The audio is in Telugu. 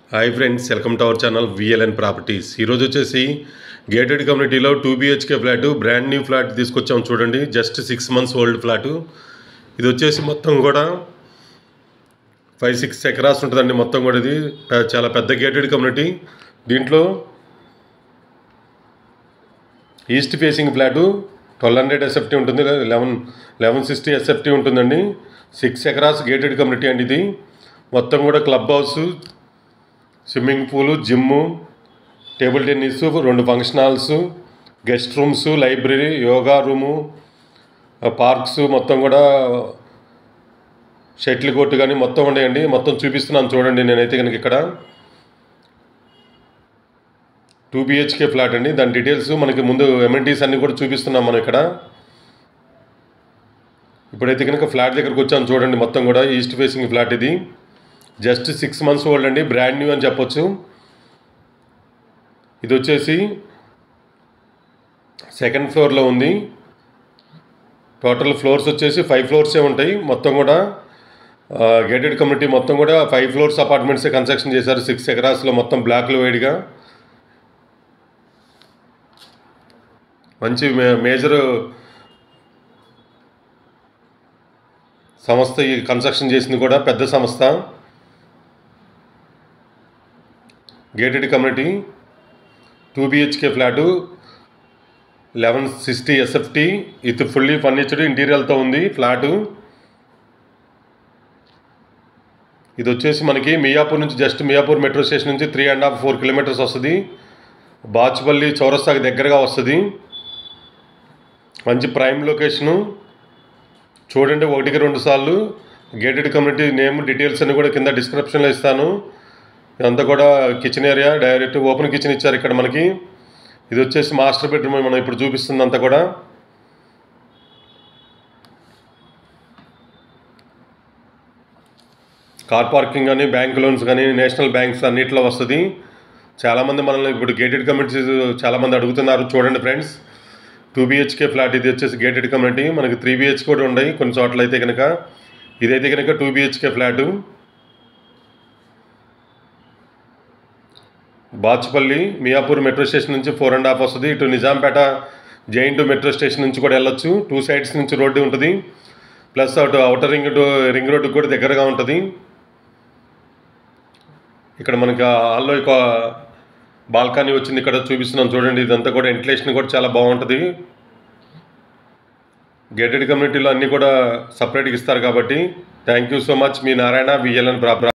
hi friends welcome to our channel VLN properties ఈరోజు వచ్చేసి గేటెడ్ కమ్యూనిటీలో two BHK flat brand new flat తీసుకొచ్చాం చూడండి just six months old flat ఇది వచ్చేసి మొత్తం కూడా ఫైవ్ సిక్స్ ఎకరాస్ ఉంటుందండి మొత్తం కూడా ఇది పె- చాలా పెద్ద గేటెడ్ కమ్యూనిటీ దీంట్లో east facing flat twelve hundred SFT ఉంటుంది లెవెన్ లెవెన్ సిక్స్టీ ఎస్ఎఫ్టీ ఉంటుందండి సిక్స్ ఎకరాస్ గేటెడ్ కమ్యూనిటీ అండి ఇది మొత్తం కూడా club house swimming pool gym table tennis రెండు function halls guest rooms library yoga room parks మొత్తం కూడా షటిల్ కోర్టు కానీ మొత్తం ఉన్నాయండి మొత్తం చూపిస్తున్నాను చూడండి నేనైతే కనుక ఇక్కడ టూ బిహెచ్కే ఫ్లాట్ అండి దాని డీటెయిల్స్ మనకి ముందు ఎమ్యూనిటీస్ అన్నీ కూడా చూపిస్తున్నాం మనం ఇక్కడ ఇప్పుడైతే కనుక ఫ్లాట్ దగ్గరకు వచ్చాను చూడండి మొత్తం కూడా ఈస్ట్ ఫేసింగ్ ఫ్లాట్ ఇది జస్ట్ సిక్స్ మంత్స్ ఓల్డ్ అండి బ్రాండ్ న్యూ అని చెప్పొచ్చు ఇది వచ్చేసి సెకండ్ ఫ్లోర్లో ఉంది టోటల్ ఫ్లోర్స్ వచ్చేసి ఫైవ్ ఫ్లోర్సే ఉంటాయి మొత్తం కూడా గేటెడ్ కమ్యూనిటీ మొత్తం కూడా ఫైవ్ ఫ్లోర్స్ అపార్ట్మెంట్సే కన్స్ట్రక్షన్ చేశారు సిక్స్ ఎకరాస్లో మొత్తం బ్లాక్లు వేడిగా మంచి మే మేజర్ సంస్థ ఈ కన్స్ట్రక్షన్ చేసింది కూడా పెద్ద సంస్థ gated community two BHK flat eleven sixty SFT with fully furnished ఇంటీరియర్తో ఉంది ఫ్లాటు ఇది వచ్చేసి మనకి మియాపూర్ నుంచి జస్ట్ మియాపూర్ మెట్రో స్టేషన్ నుంచి three and half four kilometres వస్తుంది బాచుపల్లి చౌరస్తాకి దగ్గరగా వస్తుంది మంచి ప్రైమ్ లొకేషను చూడండి ఒకటికి రెండు సార్లు గేటెడ్ కమ్యూనిటీ నేమ్ డీటెయిల్స్ అన్ని కూడా కింద డిస్క్రిప్షన్లో ఇస్తాను ఇదంతా కూడా kitchen area direct open kitchen ఇచ్చారు ఇక్కడ మనకి ఇది వచ్చేసి మాస్టర్ బెడ్రూమ్ మనం ఇప్పుడు చూపిస్తుంది అంతా కూడా కార్ పార్కింగ్ కానీ బ్యాంక్ లోన్స్ కానీ నేషనల్ బ్యాంక్స్ అన్నిట్లో వస్తుంది చాలామంది మనల్ని ఇప్పుడు గేటెడ్ కమ్యూనిటీస్ చాలామంది అడుగుతున్నారు చూడండి ఫ్రెండ్స్ టూ బిహెచ్కే ఫ్లాట్ ఇది వచ్చేసి గేటెడ్ కమ్యూనిటీ మనకి త్రీ బిహెచ్ కూడా ఉన్నాయి కొన్ని చోట్ల అయితే కనుక ఇదైతే కనుక two BHK flat Bachupally Miyapur metro station నుంచి ఫోర్ అండ్ హాఫ్ వస్తుంది ఇటు Nizampet JNTU metro station నుంచి కూడా వెళ్ళొచ్చు టూ సైడ్స్ నుంచి రోడ్డు ఉంటుంది ప్లస్ అటు అవుటర్ రింగ్ టు రింగ్ రోడ్డుకి కూడా దగ్గరగా ఉంటుంది ఇక్కడ మనకి హాల్లో ఒక బాల్కనీ వచ్చింది ఇక్కడ చూపిస్తున్నాం చూడండి ఇదంతా కూడా వెంటిలేషన్ కూడా చాలా బాగుంటుంది గేటెడ్ కమ్యూనిటీలో అన్నీ కూడా సపరేట్గా ఇస్తారు కాబట్టి థ్యాంక్ యూ సో మచ్ మీ నారాయణ విఎల్ఎన్ ప్రాపర్